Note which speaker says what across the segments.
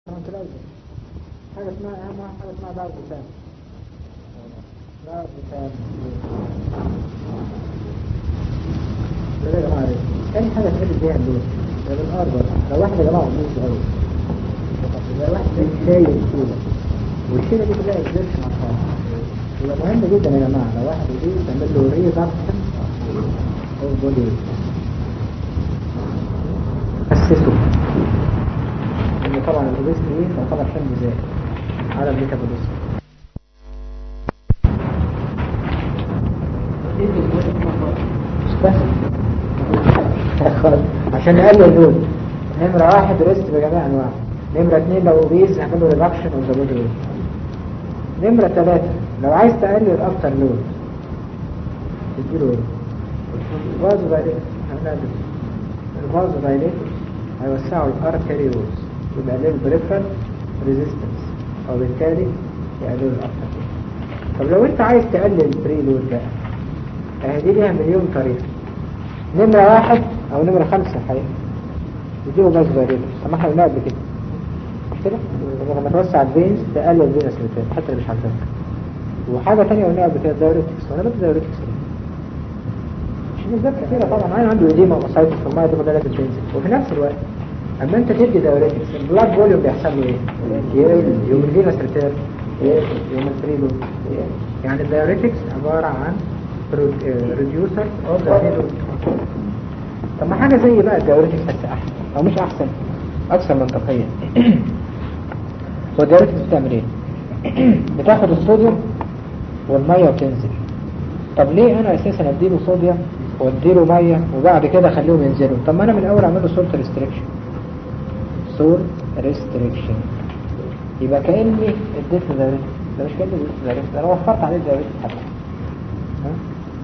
Speaker 1: متلازم حاجة اسمها أهم واحد حاجة اسمها بعض بتام بعض بتام ده يا جماعة تاني حاجة تحل بيها اللون ده بالأرض لو واحد يا جماعة عموز قوي يبقى واحد شايل كده والشيلة دي كلها اكزيرشن مع بعض يبقى مهم جدا يا جماعة لو واحد يجي تعمل له ريزابشن أو بودي أسسه ان طبعا الاوبيستي دي تعتبر حمل زائد على الميتابوليزم عشان نقلل اللود نمرة واحد ريست بجميع انواعه نمرة اثنين لو اوبيز هعمله ريدكشن اوف ذا بودي نمرة ثلاثة لو عايز تقلل اكتر لود تديله ايه؟ فازو دايليتر الفازو دايليتر هيوسعوا الارتري وولز يبقى له البريفرال ريزيستنس او بالتالي يقللوا الاكتر طب لو انت عايز تقلل البري لود بقى اهي دي ليها مليون طريقه نمرة واحد او نمرة خمسة الحقيقة يجيبوا باز فاريبل طب ما احنا قلنا قبل كده مش كده؟ لما توسع الفينز تقلل الفينس ريتيرن حتى اللي مش عندك وحاجة تانية قلناها قبل كده دايوريتكس وانا بدي دايوريتكس مش نسبات كتيرة طبعا عين عنده ايديما ومصايتس في المية دي كلها لازم تنزل وفي نفس الوقت اما انت تدي دايوريتكس البلاد فوليوم بيحصل له ايه؟ يقل يوم الفينس ريتيرن يوم الفري لود يعني الدايوريتكس عبارة عن ريديوسر اوف ذا طب ما حاجة زي بقى الدايوريتكس بس احسن او مش احسن اكثر منطقيا هو الدايوريتكس بتعمل ايه بتاخد الصوديوم والمية وتنزل طب ليه انا اساسا اديله صوديوم واديله مية وبعد كده اخليهم ينزلوا طب ما انا من الاول اعمل له سولت ريستريكشن سولت ريستريكشن يبقى كاني اديت له دايوريتكس ده مش كاني اديت له دايوريتكس انا وفرت عليه الدايوريتكس حتى ها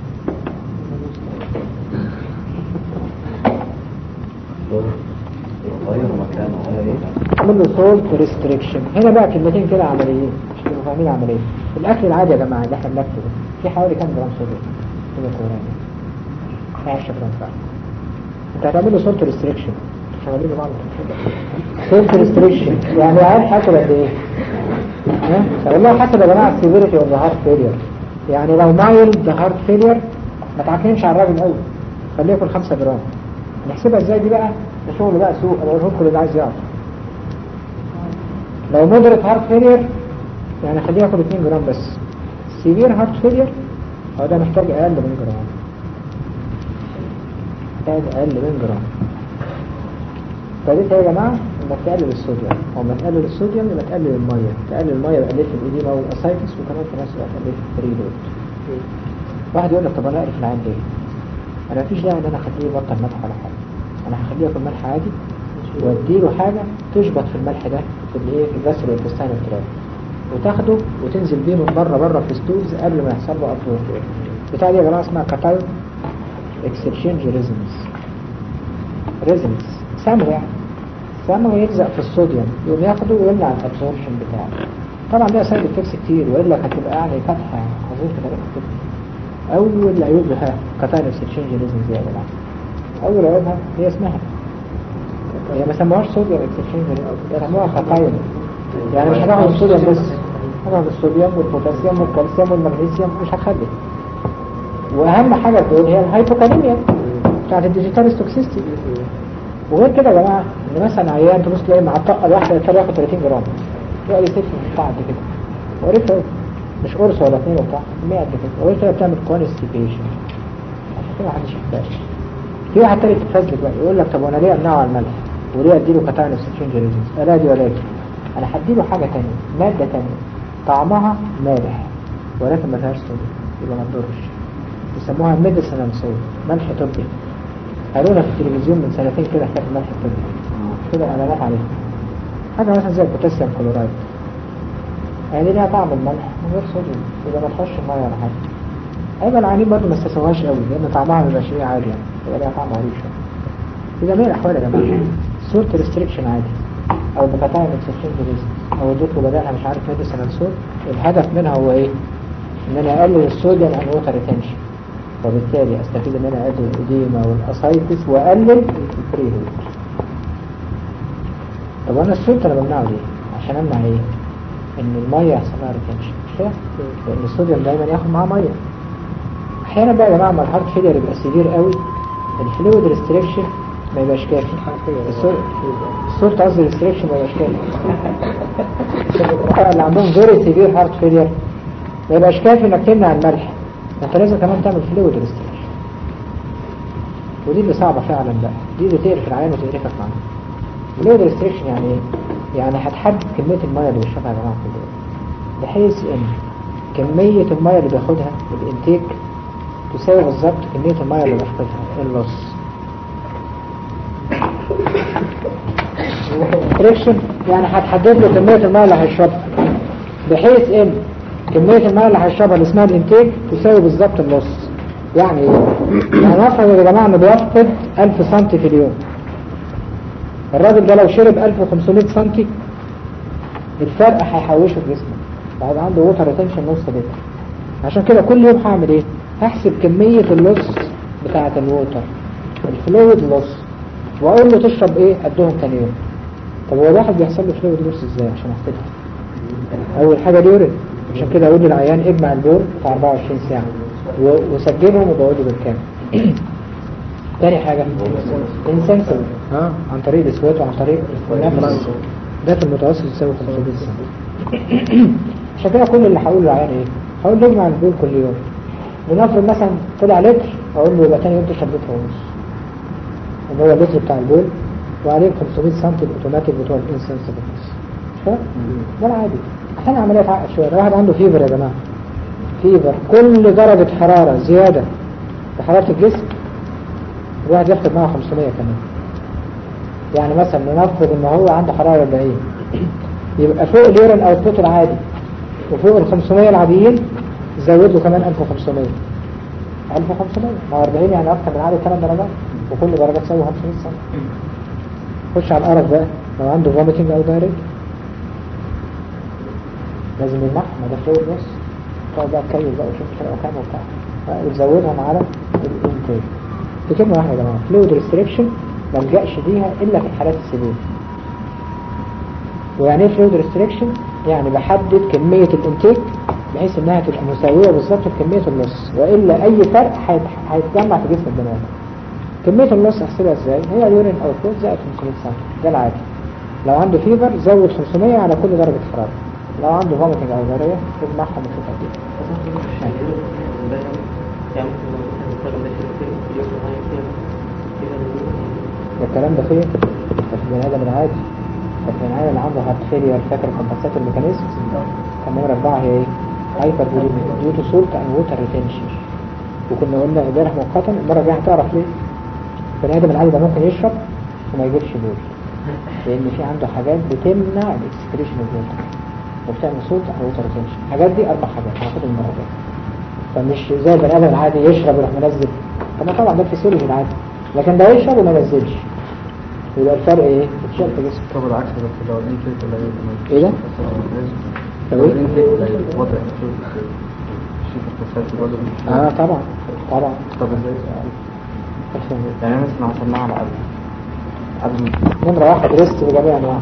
Speaker 1: اعمل له سولت ريستريكشن هنا بقى كلمتين كده عمليين مش تبقوا فاهمين عمليه الاكل العادي يا جماعه اللي احنا بناكله ده في حوالي كام جرام صوديوم كده كوراني 10 جرام فعلا انت هتعمل له سولت ريستريكشن شغالين بعض سولت ريستريكشن يعني عارف حاكل قد ايه ها والله حسب يا جماعه السيفيريتي اوف ذا هارت فيلير يعني لو مايلد هارت فيلير ما تعكنش على الراجل قوي خليه ياكل 5 جرام نحسبها ازاي دي بقى ده شغل بقى سوق انا بقول لكم اللي عايز يعرف لو مودريت هارت فيلير يعني خليه ياخد 2 جرام بس سيفير هارت فيلير هو ده محتاج اقل من جرام محتاج اقل من جرام فديت يا جماعه انك تقلل الصوديوم او ما تقلل الصوديوم يبقى تقلل الميه تقلل الميه يبقى قللت الايديما والاسايتس وكمان في نفس الوقت قللت الفري لود واحد يقول لك طب انا اعرف العين ليه انا مفيش داعي ان انا اخليه يبطل ملح ولا حاجه انا هخليه ياكل ملح عادي واديله حاجه تشبط في الملح ده في الايه في الجسر والانتستين بتاعه وتاخده وتنزل بيه من بره بره في ستولز قبل ما يحصل له اطول بتاع دي يا جماعه اسمها كاتايون اكسشينج ريزنس ريزنس سمو يعني سمو يلزق في الصوديوم يقوم ياخده ويمنع الابسوربشن بتاعه طبعا ده سايد افكتس كتير ويقول لك هتبقى يعني فتحه عظيمه كده اول عيوبها كاتايون اكسشينج ريزنس دي يا جماعه اول عيوبها هي اسمها هي ما سموهاش صوديوم اكسشينج سموها خطايا يعني مش هتاخد الصوديوم بس هتاخد الصوديوم والبوتاسيوم والكالسيوم والمغنيسيوم مش هتخلي واهم حاجه تقول هي الهايبوكاليميا بتاعت الديجيتال توكسيستي وغير كده يا جماعه ان مثلا عيان تبص تلاقي مع الطاقه الواحده يضطر ياخد 30 جرام يقعد يسف في بتاع قد كده وقريت مش قرص ولا اثنين وبتاع 100 قد كده وقريت كده بتعمل كونستيبيشن عشان كده محدش يحتاج في واحد تاني تتفزلك بقى يقول لك طب وانا ليه امنعه على الملح وليه اديله كاتاين اكسشينج ريزنس لا دي ولا دي انا هديله حاجه تانية ماده تانية طعمها مالح ولكن ما فيهاش صوديوم يبقى ما تضرش يسموها ميديسينال صود ملح طبي قالونا في التلفزيون من سنتين كده حكايه الملح الطبي كده اعلانات عليه حاجه مثلا زي البوتاسيوم كلورايد يعني ليها طعم الملح من غير صوديوم يبقى ما تخش الميه ولا حاجه ايضا العيانين برضه ما استسوهاش قوي لان طعمها ما بيبقاش عادي يعني يبقى ليها طعم غريب شويه في جميع الاحوال يا جماعه سورت ريستريكشن عادي او بكتاين اكسشينج ريزنس او اديت له بدلها مش عارف ميديسينال سورت الهدف منها هو ايه؟ ان انا اقلل الصوديوم ان ووتر ريتنشن وبالتالي استفيد ان انا اقلل الاديما والاسايتس واقلل الفري هيت طب وانا الصوت انا بمنعه ليه؟ عشان امنع ايه؟ ان الميه يحصل لها ريتنشن مش كده؟ لان الصوديوم دايما ياخد معاه ميه احيانا بقى يا جماعه لما الهارت فيلير يبقى سيفير قوي الفلويد ريستريكشن ما يبقاش كافي الصوت قصدي ريستريكشن ما يبقاش كافي اللي عندهم فيري سيفير هارت فيلير ما يبقاش كافي انك تمنع الملح انت لازم كمان تعمل فلويد ريستريكشن ودي اللي صعبه فعلا بقى دي اللي تقرف العين وتقرفك معاها فلويد ريستريكشن يعني ايه؟ يعني هتحدد كميه الميه اللي بيشربها يا جماعه في اليوم بحيث ان كميه الميه اللي بياخدها الانتيك تساوي بالظبط كميه الميه اللي بيفقدها اللص ريستريكشن يعني هتحدد له كميه الميه اللي هيشربها بحيث ان كميه الميه اللي هيشربها اللي اسمها الانتيك تساوي بالظبط اللص يعني ايه؟ يعني نفرض يا جماعه انه بيفقد 1000 سم في اليوم الراجل ده لو شرب 1500 سم الفرق هيحوشه في جسمه بعد عنده ووتر ريتنشن نص لتر عشان كده كل يوم هعمل ايه هحسب كمية اللص بتاعة الووتر الفلويد لص واقول له تشرب ايه قدهم تاني يوم طب هو الواحد بيحصل له فلويد لص ازاي عشان احسبها اول حاجة اليورين عشان كده اقول للعيان اجمع البول بتاع 24 ساعة و- وسجلهم وبقوله بالكامل تاني حاجة انسنسبل اه عن طريق الاسوات وعن طريق النفس ده في المتوسط يساوي 500 سنة عشان كده كل اللي هقوله للعيان ايه هقول له اجمع البول كل يوم ونفرض مثلا طلع لتر اقول له يبقى تاني يوم تشرب لتر ونص اللي هو اللتر بتاع البول وعليه 500 سم الاوتوماتيك بتوع الانسنسبل مش كده؟ ده العادي احيانا عمليه تعقد شويه ده واحد عنده فيفر يا جماعه فيفر كل درجة حرارة زيادة في حرارة الجسم الواحد ياخد معاه 500 كمان يعني مثلا نفرض ان هو عنده حرارة 40 يبقى فوق اليورين اوتبوت العادي وفوق ال 500 العاديين زود له كمان 1500 1500 مع 40 يعني اكتر من العادي 8 درجات وكل درجة تساوي 500 سم خش على القرف بقى لو عنده فوميتنج او دايركت لازم يمنعهم ما ده فلويد بس تقعد بقى تكيف بقى وتشوف فرقه كام وبتاع وتزودهم على الانتاج دي كلمة واحدة يا جماعة فلويد ريستريكشن ما نلجأش بيها إلا في الحالات السبيل ويعني ايه فلويد ريستريكشن؟ يعني بحدد كمية الانتيك بحيث انها تبقى مساوية بالظبط لكمية النص وإلا أي فرق هيت- هيتجمع في جسم البني آدم كمية النص احسبها ازاي؟ هي اليورين اوتبوت زائد 500 سم ده العادي لو عنده فيفر زود 500 على كل درجة حرارة لو عنده فوميتنج أو دارية اجمعهم وشوف قد ايه الكلام ده فين؟ ده في البني ادم العادي ده في البني ادم اللي عنده هارت فيلير فاكر كومبنسات الميكانيزم كان نمرة أربعة هي إيه؟ هايبر ديو تو سولت أند ووتر ريتنشن وكنا قلنا امبارح مؤقتا المرة الجاية هتعرف ليه؟ البني آدم العادي ده ممكن يشرب وما يجيبش بول لأن في عنده حاجات بتمنع الاكسكريشن اوف ووتر وبتعمل سولت أند ووتر ريتنشن الحاجات دي أربع حاجات هناخدهم المرة الجاية فمش زي البني آدم العادي يشرب ويروح منزل طب ما طبعا ده الفسيولوجي العادي لكن ده يشرب وما ينزلش يبقى الفرق ايه؟ اتشال في جسمه
Speaker 2: طب العكس بس لو الانتيك قليل
Speaker 1: ايه ده؟
Speaker 2: لو الانتيك قليل وضع شوف شوف التسلسل برضه
Speaker 1: اه طبعا طبعا
Speaker 2: طب ازاي؟ يعني مثلا عصرناها على قبل قبل
Speaker 1: نمرة واحد ريست بجميع انواعها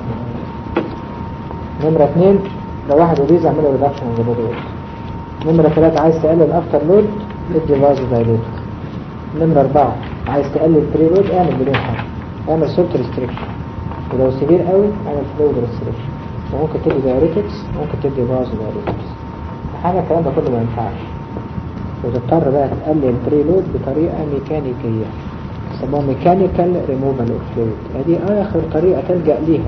Speaker 1: نمرة اثنين لو واحد اوبيز اعمله ريدكشن من البودي ويت نمرة ثلاثة عايز تقلل الافتر لود ادي فازو دايليتور نمرة أربعة عايز تقلل البري لود اعمل بدون حاجة اعمل سولت ريستريكشن ولو سيفير قوي اعمل فلويد ريستريكشن وممكن تدي دايريتكس ممكن تدي فازو دايريتكس حاجة الكلام ده كله ما ينفعش وتضطر بقى تقلل البري لود بطريقة ميكانيكية يسموها ميكانيكال ريموفال اوف فلويد ادي اخر طريقة تلجأ ليها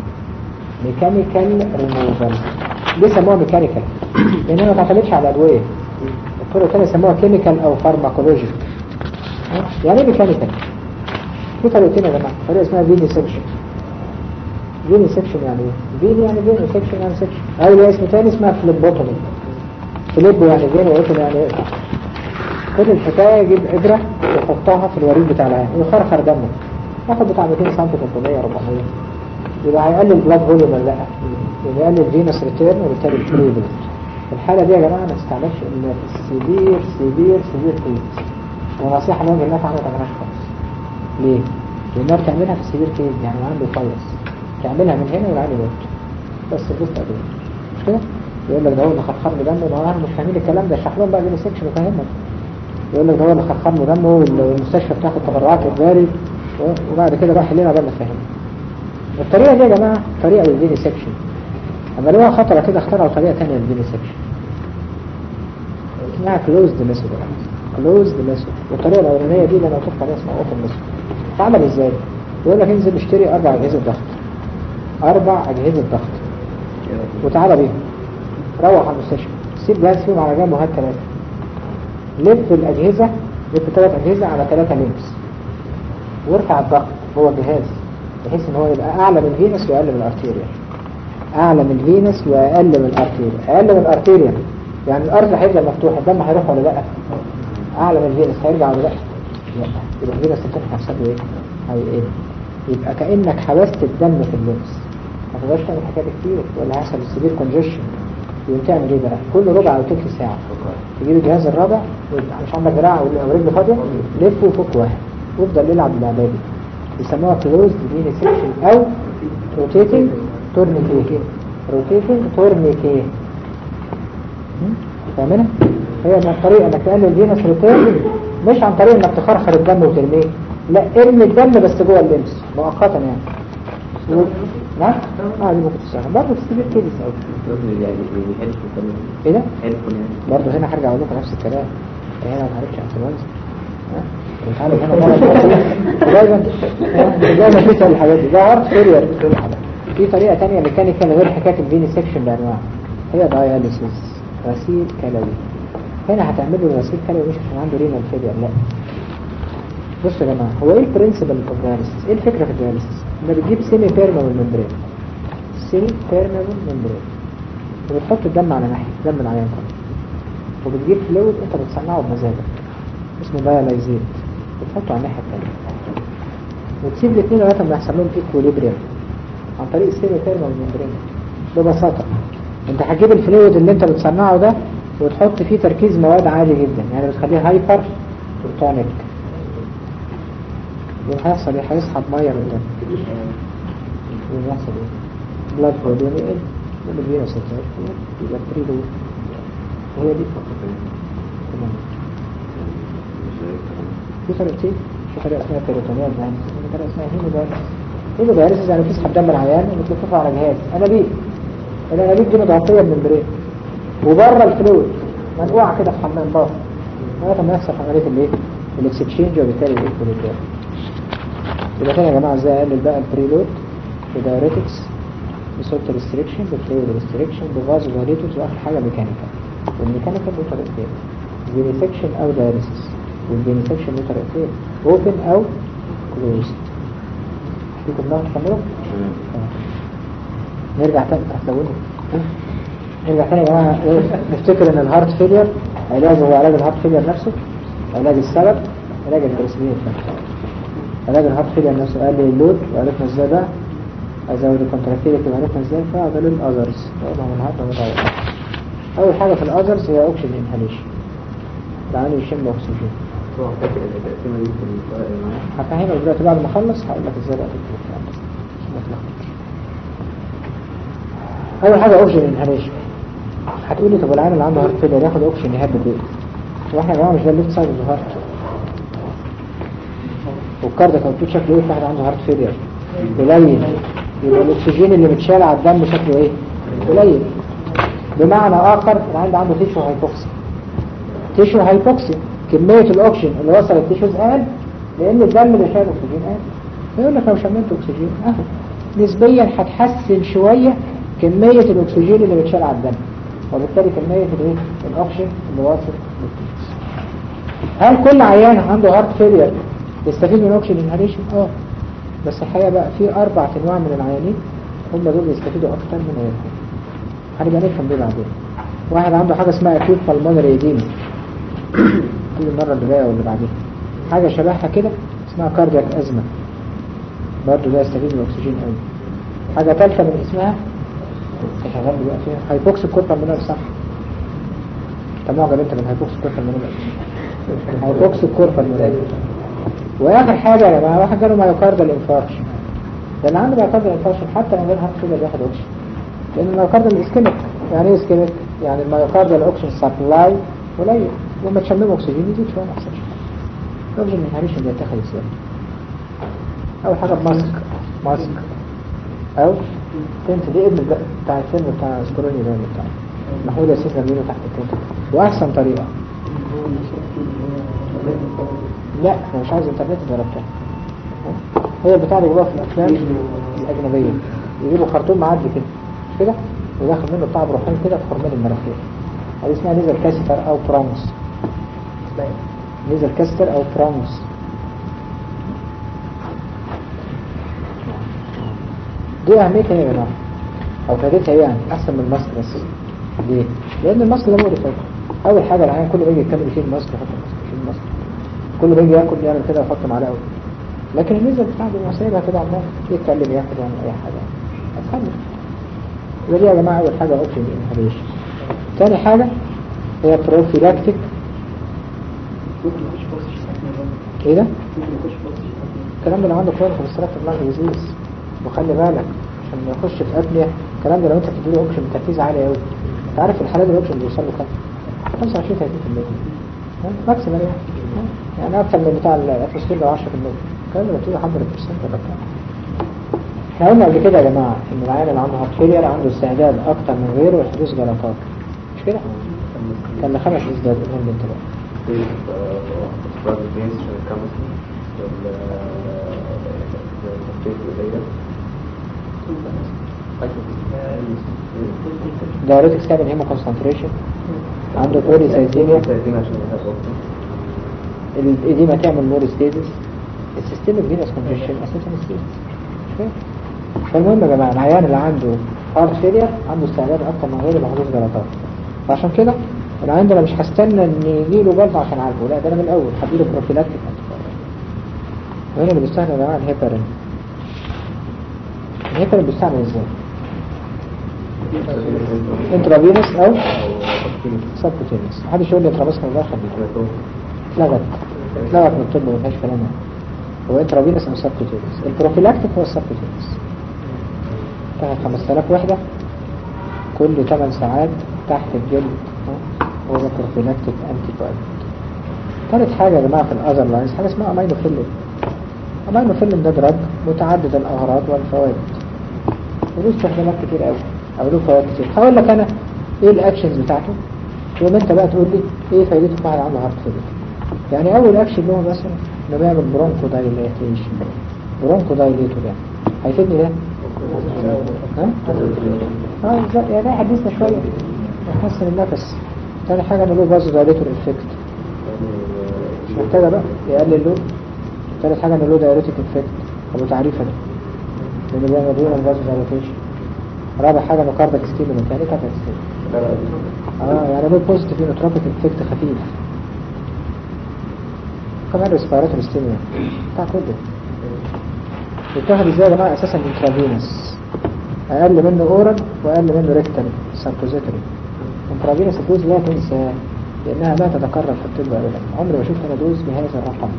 Speaker 1: ميكانيكال ريموفال ليه سموها ميكانيكال؟ لانها ما تعتمدش على الادوية الطرق الثانية يسموها كيميكال او فارماكولوجيك يعني ايه ميكانيكال؟ في طريقتين يا جماعة طريقة اسمها فيني سكشن فيني سكشن يعني ايه؟ فيني يعني فيني سكشن يعني سكشن او ليها اسم تاني اسمها فليبوتومي فليب يعني فيني واوتومي يعني ايه؟ خد الحكاية يجيب إبرة ويحطها في الوريد بتاع العين ويخرخر دمه ياخد بتاع 200 سم 300 400 يبقى هيقلل بلاد فوليوم ولا لا يبقى يقلل فينوس ريتيرن وبالتالي الفري بلاد في الحالة دي يا جماعة ما تستعملش إلا في السيفير سيفير سيفير كيس ونصيحة لوجه الله تعالى ما تعملهاش خالص ليه؟ لأنها بتعملها في السيفير كيس يعني عنده فيروس تعملها من هنا والعين يموت بس الجزء ده مش كده يقول لك ده هو اللي خرخر له دمه ما احنا مش فاهمين الكلام ده اشرح لهم بقى بين السكشن وفهمهم يقول لك ده هو اللي خرخر له دمه والمستشفى بتاخد تبرعات اجباري و- وبعد كده بقى حلينا بقى نفهمه الطريقه دي يا جماعه طريقه للفيني سكشن اما لو خطره كده اخترعوا طريقه ثانيه للفيني سكشن اسمها كلوزد ميثود كلوزد ميثود والطريقه الاولانيه دي اللي انا قلت عليها اسمها اوبن ميثود تعمل ازاي؟ يقول لك انزل اشتري اربع اجهزه ضغط اربع اجهزه ضغط وتعالى بيهم روح على المستشفى سيب جهاز فيهم على جنب وهات ثلاثه لف الاجهزه لف ثلاث اجهزه على ثلاثه لينكس وارفع الضغط هو الجهاز بحيث ان هو يبقى اعلى من الفينس واقل من الارتيريا اعلى من الفينس واقل من الارتيريا اقل من الارتيريا يعني الارض هيفضل مفتوح الدم هيروح ولا لا اعلى من الفينس هيرجع ولا لا لا يبقى الفينس تفتح حسابه ايه هيقل يبقى كانك حبست الدم في اللينس ما تقدرش تعمل حكايه كتير ولا هيحصل سيفير كونجيشن يقوم تعمل ايه بقى كل ربع او تلت ساعه تجيب الجهاز الرابع ويبقى مش عندك دراع او رجل فاضيه لف وفك واحد وافضل يلعب باللعبه دي يسموها كلوز فيني سيكشن او روتيتنج تورنيكي روتيتنج تورنيكي فاهمينها؟ هي من الطريقة انك تقلل الفينس روتيشن مش عن طريق انك تخرخر الدم وترميه لا ارمي الدم بس جوه اللمس مؤقتا يعني و... نعم؟ اه دي ممكن تشتغل برضه تستفيد كيس قوي
Speaker 2: يعني بيحلف وكلام
Speaker 1: ايه ده؟
Speaker 2: حلف يعني
Speaker 1: برضه هنا هرجع اقول لكم نفس الكلام هنا ما عرفتش انفلونزا انت عارف هنا مرض دايما دايما في الحاجات دي ده هارت فيلير في طريقه ثانيه ميكانيكال غير حكايه الفيني سكشن بانواع هي داياليسيس غسيل كلوي هنا هتعمل له غسيل كلوي مش عشان عنده رينال فيلير لا بصوا يا جماعه هو ايه البرنسبل اوف داياليسيس ايه الفكره في الداياليسيس انك بتجيب سيمي بيرمابل ممبرين سيمي بيرمابل ممبرين وبتحط الدم على ناحيه دم العيان كله وبتجيب فلويد انت بتصنعه بمزاجك اسمه دايلايزيت بتحطه على الناحيه الثانيه وتسيب الاثنين لغايه ما يحصل لهم ايكوليبريم عن طريق السيمي بيرمابل ممبرين ببساطه انت هتجيب الفلويد اللي انت بتصنعه ده وتحط فيه تركيز مواد عالي جدا يعني بتخليه هايبر تونيك يبقى هيحصل ايه هيسحب ميه من الدم يبقى يحصل ايه بلاد فوليوم يقل يبقى الفيروس يتزايد يبقى بريدو وهي دي تمام في طريقتين في طريقه اسمها بيريتونيال دايليسيس وفي طريقه اسمها هيمودايليسيس هيمودايليسيس يعني تسحب دم العيان وتلففه على جهاز انابيب الانابيب دي متغطيه بالممبرين وبره الفلويد منقوعه كده في حمام باطن لغايه ما يحصل عمليه الايه الاكسشينج وبالتالي الايكوليبريم يبقى كده يا جماعه ازاي اقلل بقى البريلود بدايريتكس بصوت ريستريكشن بفلويد ريستريكشن بفازو فاليتوس واخر حاجه ميكانيكال والميكانيكال له طريقتين فينيسكشن او دايليسيس والفينيسكشن له طريقتين اوبن او كلوزد فيكم دماغ تكملوا؟ نرجع تاني هتزودوا نرجع تاني يا جماعه إيه؟ نفتكر ان الهارت فيلير علاجه هو علاج الهارت فيلير نفسه علاج السبب علاج البرسمين علاج الهارت فيلير نفسه قال لي اللود وعرفنا ازاي بقى ازود الكونتراكتيليتي وعرفنا ازاي فاقدر الاذرز طبعا من الهارت متعود اول حاجه في الاذرز هي اوكسجين انهاليشن العين يشم اكسجين
Speaker 2: هو فاكر التقسيمة دي في الفرق اللي معايا
Speaker 1: هفهمك دلوقتي بعد ما اخلص هقول لك ازاي بقى تكتب الكلام ده عشان ما تلخبطش اول حاجه اوكسجين انهاليشن هتقولي طب العين اللي عنده هارت فيلير ياخد اوكسجين يهبط ايه واحنا يا جماعه مش ده الليفت سايد اوف هارت والكاردياك اوتبوت شكله ايه في واحد عنده هارت فيلير قليل يبقى الاكسجين اللي متشال على الدم شكله ايه قليل بمعنى اخر العين ده عنده تيشو هايبوكسي تيشو هايبوكسي كمية الاكسجين اللي وصل التيشوز قل لان الدم اللي شايل اكسجين قل فيقول لك لو شميت اكسجين اهو نسبيا هتحسن شوية كمية الاكسجين اللي بتشال على الدم وبالتالي كمية الايه الاكسجين اللي واصل للتيشوز هل كل عيان عنده هارت فيلير يستفيد من اوكسجين انهاليشن اه بس الحقيقة بقى في اربع انواع من العيانين هم دول يستفيدوا اكتر من غيرهم هنبقى نفهم دي بعدين واحد عنده حاجة اسمها acute pulmonary edema دي المرة اللي جاية واللي بعدين حاجة شبهها كده اسمها كاردياك أزمة برضه ده يستفيد من الأكسجين قوي حاجة ثالثة من اسمها شغال بقى فيها هايبوكسيك كوربا منال صح انت معجب انت بالهايبوكسيك كوربا منال هايبوكسيك كوربا منال واخر حاجة يا جماعة واحد جاله مايوكاردال انفاركشن لان عنده مايوكاردال انفاركشن حتى من غير هارت فيلر بياخد اوكسجين لان المايوكاردال اسكيميك يعني ايه اسكيميك يعني المايوكاردال اوكسجين سبلاي قليل لما تشممه اكسجين يزيد شويه ما يحصلش الاوكسجين انهاليشن بيتاخد ازاي اول حاجه بماسك ماسك او تنت دي ابن بقى بتاع الفيلم بتاع سكروني ده بتاع محمود اساس جنبينه تحت التنت واحسن طريقه لا انا مش عايز انترنت ولا بتاع هي البتاع اللي جواها في الافلام الاجنبيه يجيبوا خرطوم معدي كده مش كده ويدخل منه بتاع بروحين كده في خرمان المناخير هذه اسمها نيزل كاستر او برانس نيزل كاستر او برانس دي اهميتها ايه يا جماعه او فائدتها ايه يعني احسن من الماسك بس ليه؟ لان الماسك ده مقرف أوي. اول حاجه العيان كل ما يجي يتكلم يشيل الماسك يحط الماسك يشيل الماسك كل ما يجي ياكل يعمل كده يحط معلقه لكن النيزل بتاعته سايبها كده عمال يتكلم ياكل يعمل اي حاجه اسهل يبقى دي يا جماعه اول حاجه اوبشن انهبيشن تاني حاجه هي بروفيلاكتيك ايه ده؟ الكلام ده لو عنده كوين في الصراط الله ديزيز وخلي بالك عشان ما يخش في ابنية الكلام ده لو انت بتديله اوبشن بتركيز عالي قوي انت عارف الحالات دي الاوبشن بيوصل له كام 25 30% ماكسيمال يعني ها؟ يعني اكتر من بتاع الاتموسفير ب 10% الكلام ده بتيجي 100% ولا بتاع احنا قلنا قبل كده يا جماعه ان العيان اللي عنده هارت فيلير عنده استعداد اكتر من غيره لحدوث جلطات مش كده؟ كان خمس ازداد قلنا انت بقى
Speaker 2: بعض الناس عشان الكاميرا والتفكير قليلة
Speaker 1: دايريتكس تعمل هيمو كونسنتريشن عنده بولي سايزيميا
Speaker 2: سايزين عشان يهاب أكتر
Speaker 1: الإديمة تعمل مور ستيتس السيستمك فينس كونجيشن اساسا ستيتس فالمهم يا جماعة العيان اللي عنده هارت فيلير عنده استعداد أكتر من غيره لحدوث جلطات فعشان كده العيان ده أنا مش هستنى إن يجيله جلطة عشان أعالجه لا ده أنا من الأول هديله بروفيلاكتيك وهنا اللي بيستخدم يا جماعة الهيبرين الهيبرين بيستعمل ازاي؟ انترافينوس أو سبكوتينوس محدش يقول لي انترافينوس من الآخر اتلغت اتلغت من الطب ما فيهاش كلام هو انترافينوس او سبكوتينوس البروفيلاكتيك هو السبكوتينوس تاخد 5000 وحدة كل 8 ساعات تحت الجلد ها؟ هو ده بروفيلاكتيك انتي بايوتيك ثالث حاجة يا جماعة في الأذر لاينز حاجة اسمها أمينوفيلين أمينوفيلين ده دراج متعدد الأغراض والفوائد وله استخدامات كتير قوي أو له فوائد كتير هقول لك أنا إيه الأكشنز بتاعته يوم أنت بقى تقول لي إيه فايدته في واحد عنده هارت فيلير يعني أول أكشن له مثلا إنه بيعمل برونكو دايليتيشن برونكو دايليتور يعني هيفيدني ده؟ ها؟ اه بالظبط يعني ده حديثنا شوية يحسن النفس تاني حاجة إنه له فازو دايليتور افكت مش محتاجة بقى يقلل له ثالث حاجة انه له دايريتك افكت ابو تعريفة ده لانه بيعمل رينا الفازو دايريتيشن رابع حاجة انه كاردك ستيمولنت يعني ايه كاردك ستيمولنت؟ اه يعني له بوزيتيف انوتروبيك افكت خفيف كمان ريسبيراتوري ستيمولنت بتاع كله بيتاخد ازاي يا جماعة اساسا انترافينس اقل منه اورال واقل منه ريكتال سبوزيتوري انترافينس الدوز لا تنسى لانها لا تتكرر في الطب ابدا عمري ما شفت انا دوز بهذا الرقم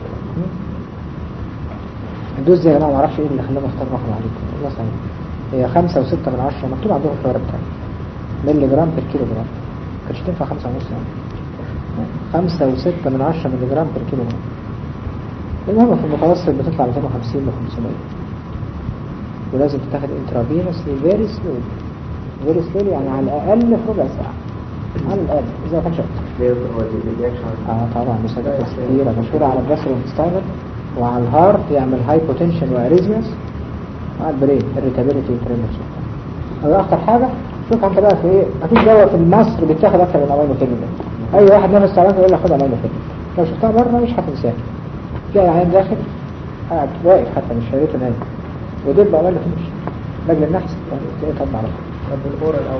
Speaker 1: الدوز دي يا جماعه ما اعرفش ايه اللي خلاني اختار رقم عليكم والله صحيح هي خمسة وستة من عشرة مكتوب عندهم في الورق بتاعي ملي جرام بير كيلو جرام كانش تنفع خمسة ونص يعني خمسة وستة من عشرة ملي جرام بير كيلو جرام المهم في المتوسط بتطلع 250 ل 500 ولازم تتاخد انترافينوس فيري سلول فيري سلول يعني على الاقل في ربع ساعة على الاقل اذا ما كانش اكتر
Speaker 2: ليه هو الرياكشن
Speaker 1: اه طبعا مسدات كثيرة مشهورة على الجسر والستاينر وعلى الهارت يعمل هايبوتنشن واريزمس مع البرين irritability وتريمرز هذا اخطر حاجة شوف انت بقى في ايه مفيش دواء في مصر بيتاخد اكتر من امينو فيلم اي واحد نفس تعبان يقول لك خد امينو فيلم لو شفتها بره مش هتنساها تلاقي عيان داخل قاعد واقف حتى مش شايفه نايم ودب امينو فيلم لاجل النحس تلاقيه طب على طول
Speaker 3: طب الاورال او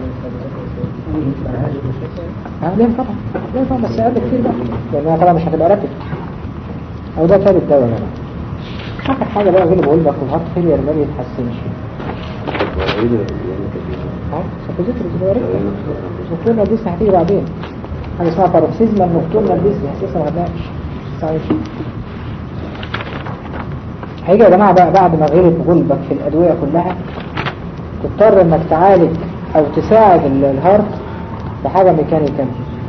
Speaker 1: اه ليه طبعا ليه طبعا بس اقل كتير بقى لانها طبعا مش هتبقى رابط او ده ثالث دواء بقى اخر حاجه بقى غير بقول لك الهارت فيلير ما بيتحسنش اه سبوزيتوري صغيره نكتورنا دي هتيجي بعدين حاجه اسمها باروكسيزما نكتورنا دي لسه ما خدناش صحيح هيجي يا جماعة بقى بعد ما غلط غلبك في الأدوية كلها تضطر انك تعالج او تساعد ال- الهارت بحاجة ميكانيكال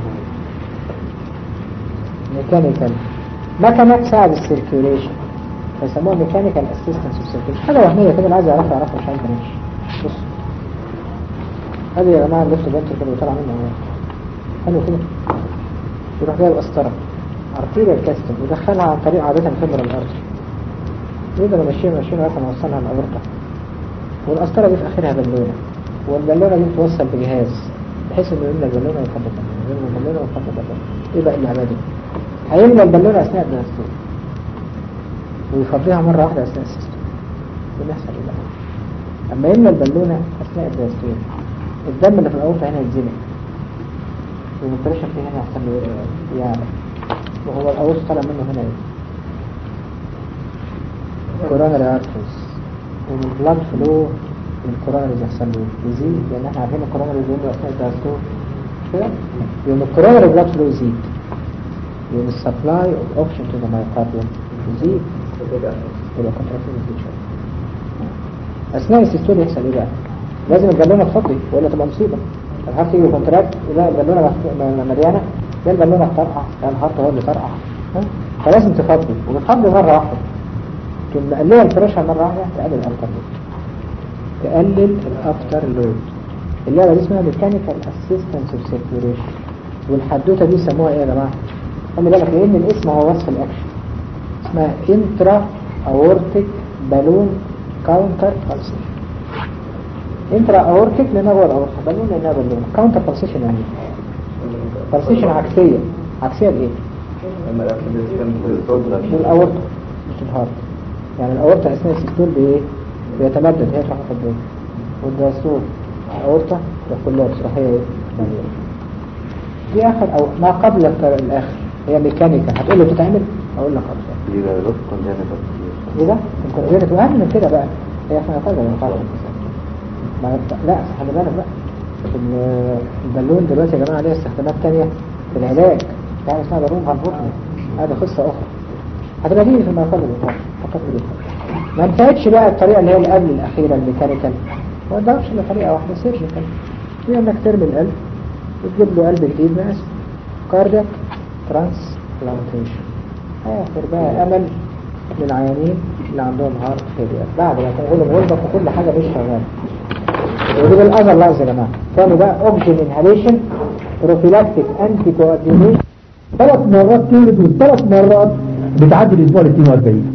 Speaker 1: ميكانيكال مكنة تساعد السيركيوليشن فيسموها ميكانيكال اسيستنس اوف سيركيوليشن حاجة وهمية كده اللي عايز يعرفها يعرفها مش عايز يمشي بص هذه يا جماعة الليفت فنتر كده بيطلع منه اهو حلو كده يروح جايب قسطرة ارتيريال كاستم ويدخلها عن طريق عادة فيبر الارض يقدر يمشيها يمشيها لغاية ما يوصلها الأورطة والقسطرة دي في آخرها بالونة والبالونة دي بتوصل بجهاز بحيث إنه يملى البالونة ويفضل البالونة يملى البالونة ويفضل البالونة إيه بقى اللعبة دي؟ هيملى البالونة أثناء الدراسة ويفضيها مرة واحدة أثناء السيستم ده بيحصل إيه بقى؟ أما يملى البالونة أثناء الدراسة الدم اللي في الأورطة هنا يتزنق والمبريشن فيه هنا يحصل له يعني وهو الأورطة طالع منه هنا إيه؟ كوروناري ارتريز والبلاد فلو الكوروناري بيحصل له يزيد لان احنا عارفين الكوروناري بيقول اثناء الدايستول كده يوم الكوروناري بلاد فلو يزيد يوم السبلاي اوف اوكسجين تو ذا مايوكارديوم يزيد يبقى كونتراكتيل فيتشر اثناء السيستول يحصل ايه بقى؟ لازم البالونه تفضي والا تبقى مصيبه الهارت يجي كونتراكت يلاقي البالونه مف- م- مليانه يلاقي البالونه تطرقع يعني الهارت هو اللي طرقع ها؟ فلازم تفضي وبتفضي مره واحده تقوم مقللة البريشر مرة واحدة تقلل الأفتر لود تقلل الأفتر لود اللعبة دي اسمها ميكانيكال اسيستنس اوف سيركيوليشن والحدوتة دي يسموها ايه يا جماعة؟ خلي بالك لأن الاسم هو وصف الأكشن اسمها انترا اورتيك بالون كاونتر بالسيشن انترا اورتيك لأنها جوه الأورطة بالون لأنها بالون كاونتر بالسيشن يعني بالسيشن عكسية عكسية لإيه؟ للأورطة مش الهارت يعني الأورطة أثناء السيستول بإيه؟ بيتمدد هي تروح تبدأ والدايستول الأورطة تروح كلها تروح هي إيه؟ مليانة. دي آخر أو ما قبل الت- الآخر هي ميكانيكا هتقول لي بتتعمل؟ أقول لك أبصر
Speaker 2: يبقى لوك كونجنتال
Speaker 1: إيه ده؟ الكونجنت وأهم من كده بقى هي اسمها قدر ما ينفعش ما ينفع- لا خلي بالك بقى ال- البالون دلوقتي يا جماعة ليها استخدامات تانية في العلاج يعني اسمها بالون هالبوتني هذه قصة أخرى هتبقى دي في المقال اللي فقط دي ما انتهتش بقى الطريقة اللي هي اللي قبل الأخيرة الميكانيكال ما قدرش إلا طريقة واحدة سيرجيكال هي إنك ترمي القلب وتجيب له قلب جديد بس كاردياك ترانسبلانتيشن آخر بقى أمل للعيانين اللي عندهم هارت فيلير بعد ما تقول غلبك وكل حاجة مش شغالة ودي بالأذر لايز يا جماعة كانوا بقى أوكسجين انهاليشن بروفيلاكتيك أنتي كواديوليشن
Speaker 3: ثلاث مرات تولد والثلاث مرات بتعدي الاسبوع ال 42